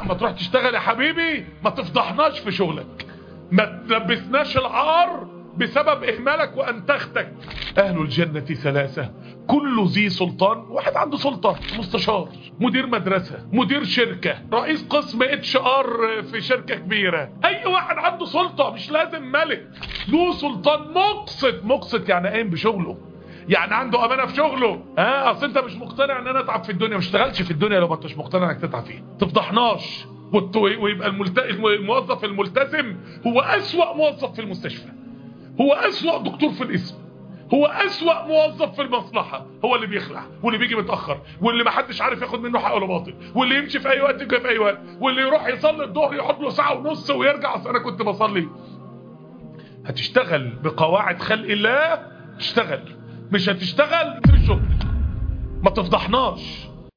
ما تروح تشتغل يا حبيبي ما تفضحناش في شغلك ما تلبسناش العار بسبب اهمالك وانتختك اهل الجنة ثلاثة كل ذي سلطان واحد عنده سلطة مستشار مدير مدرسة مدير شركة رئيس قسم اتش ار في شركة كبيرة اي واحد عنده سلطة مش لازم ملك ذو سلطان مقسط مقسط يعني قايم بشغله يعني عنده امانه في شغله ها اصل انت مش مقتنع ان انا اتعب في الدنيا مش اشتغلش في الدنيا لو ما انتش مقتنع انك تتعب فيها تفضحناش وت- ويبقى الملت... الموظف الملتزم هو اسوأ موظف في المستشفى هو اسوأ دكتور في الاسم هو اسوأ موظف في المصلحة هو اللي بيخلع واللي بيجي متأخر واللي ما حدش عارف ياخد منه حق ولا باطل واللي يمشي في اي وقت يجي في اي وقت واللي يروح يصلي الظهر يقعد له ساعة ونص ويرجع اصل انا كنت بصلي هتشتغل بقواعد خلق الله تشتغل مش هتشتغل في الشغل ما تفضحناش